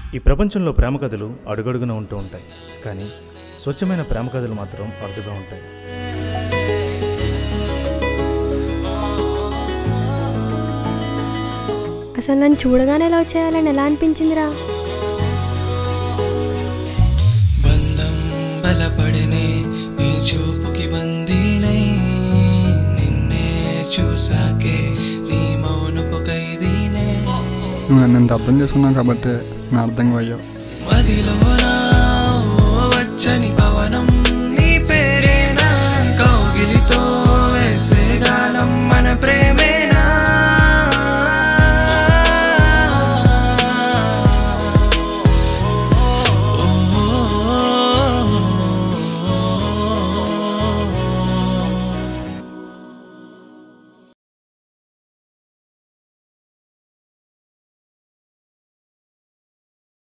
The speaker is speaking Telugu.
ఈ ప్రపంచంలో ప్రేమ కథలు అడుగడుగున ఉంటూ ఉంటాయి కానీ స్వచ్ఛమైన ప్రేమ కథలు మాత్రం అరుదుగా ఉంటాయి అసలు నన్ను చూడగానే లవ్ చేయాలని ఎలా అనిపించిందిరా బంధం బలపడినే నీ చూపుకి బందీనై నిన్నే చూసాకే నీ మౌనపు ఖైదీనే నువ్వు నన్ను అర్థం చేసుకున్నావు కాబట్టి నా అర్థం అయ్యావు మదిలోనా ఓ వచ్చని పా